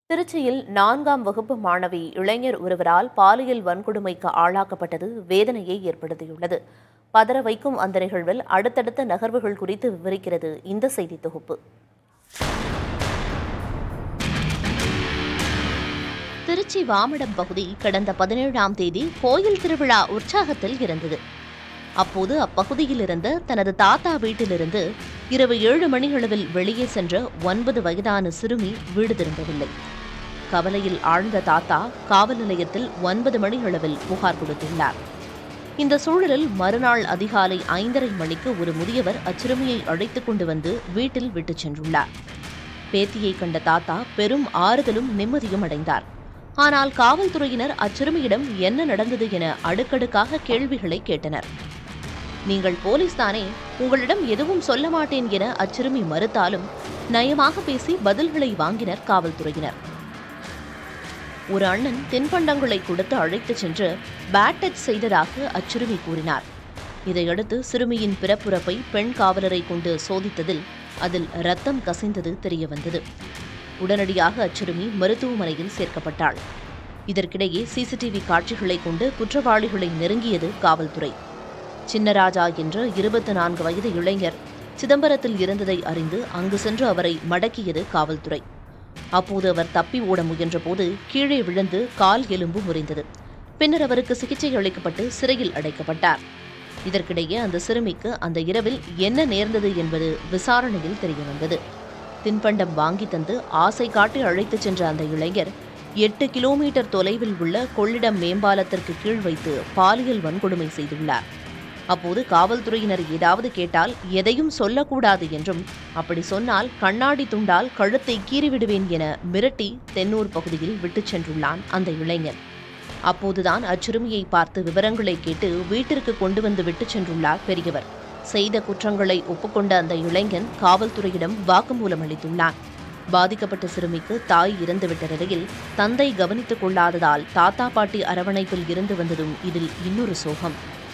திருச்சியில் நான்காம் வகுப்பு மாணவி இளைஞர் ஒருவரால் பாலியல் வன்கொடுமைக்கு ஆளாக்கப்பட்டது வேதனையை ஏற்படுத்தியுள்ளது பதற வைக்கும் அந்த நிகழ்வில் அடுத்தடுத்த நகர்வுகள் குறித்து விவரிக்கிறது இந்த செய்தி தொகுப்பு திருச்சி வாமடம் பகுதி கடந்த பதினேழாம் தேதி கோயில் திருவிழா உற்சாகத்தில் இருந்தது அப்போது அப்பகுதியில் இருந்த தனது தாத்தா வீட்டிலிருந்து இரவு ஏழு மணியளவில் வெளியே சென்ற ஒன்பது வயதான சிறுமி வீடு திரும்பவில்லை கவலையில் ஆழ்ந்த தாத்தா காவல் நிலையத்தில் ஒன்பது மணியளவில் புகார் கொடுத்துள்ளார் இந்த சூழலில் மறுநாள் அதிகாலை ஐந்தரை மணிக்கு ஒரு முதியவர் அச்சிறுமியை அழைத்துக் கொண்டு வந்து வீட்டில் விட்டுச் சென்றுள்ளார் பேத்தியை கண்ட தாத்தா பெரும் ஆறுதலும் நிம்மதியும் அடைந்தார் ஆனால் காவல்துறையினர் அச்சிறுமியிடம் என்ன நடந்தது என அடுக்கடுக்காக கேள்விகளை கேட்டனர் நீங்கள் போலீஸ் தானே உங்களிடம் எதுவும் சொல்ல மாட்டேன் என அச்சிறுமி மறுத்தாலும் நயமாக பேசி பதில்களை வாங்கினர் காவல்துறையினர் ஒரு அண்ணன் தின்பண்டங்களை கொடுத்து அழைத்துச் சென்று பேட் டச் செய்ததாக அச்சிறுமி கூறினார் இதையடுத்து சிறுமியின் பிறப்புறப்பை பெண் காவலரை கொண்டு சோதித்ததில் அதில் ரத்தம் கசிந்தது தெரியவந்தது உடனடியாக அச்சிறுமி மருத்துவமனையில் சேர்க்கப்பட்டாள் இதற்கிடையே சிசிடிவி காட்சிகளை கொண்டு குற்றவாளிகளை நெருங்கியது காவல்துறை சின்னராஜா என்ற இருபத்தி நான்கு வயது இளைஞர் சிதம்பரத்தில் இருந்ததை அறிந்து அங்கு சென்று அவரை மடக்கியது காவல்துறை அப்போது அவர் தப்பி ஓட முயன்றபோது கீழே விழுந்து கால் எலும்பு முறிந்தது பின்னர் அவருக்கு சிகிச்சை அளிக்கப்பட்டு சிறையில் அடைக்கப்பட்டார் இதற்கிடையே அந்த சிறுமிக்கு அந்த இரவில் என்ன நேர்ந்தது என்பது விசாரணையில் தெரியவந்தது தின்பண்டம் வாங்கி தந்து ஆசை காட்டி அழைத்துச் சென்ற அந்த இளைஞர் எட்டு கிலோமீட்டர் தொலைவில் உள்ள கொள்ளிடம் மேம்பாலத்திற்கு கீழ் வைத்து பாலியல் வன்கொடுமை செய்துள்ளார் அப்போது காவல்துறையினர் ஏதாவது கேட்டால் எதையும் சொல்லக்கூடாது என்றும் அப்படி சொன்னால் கண்ணாடி துண்டால் கழுத்தை கீறிவிடுவேன் என மிரட்டி தென்னூர் பகுதியில் விட்டுச் சென்றுள்ளான் அந்த இளைஞன் அப்போதுதான் அச்சிறுமியை பார்த்து விவரங்களை கேட்டு வீட்டிற்கு கொண்டு வந்து விட்டுச் சென்றுள்ளார் பெரியவர் செய்த குற்றங்களை ஒப்புக்கொண்ட அந்த இளைஞன் காவல்துறையிடம் வாக்குமூலம் அளித்துள்ளான் பாதிக்கப்பட்ட சிறுமிக்கு தாய் இறந்துவிட்ட நிலையில் தந்தை கவனித்துக் கொள்ளாததால் தாத்தா பாட்டி அரவணைப்பில் இருந்து வந்ததும் இதில் இன்னொரு சோகம்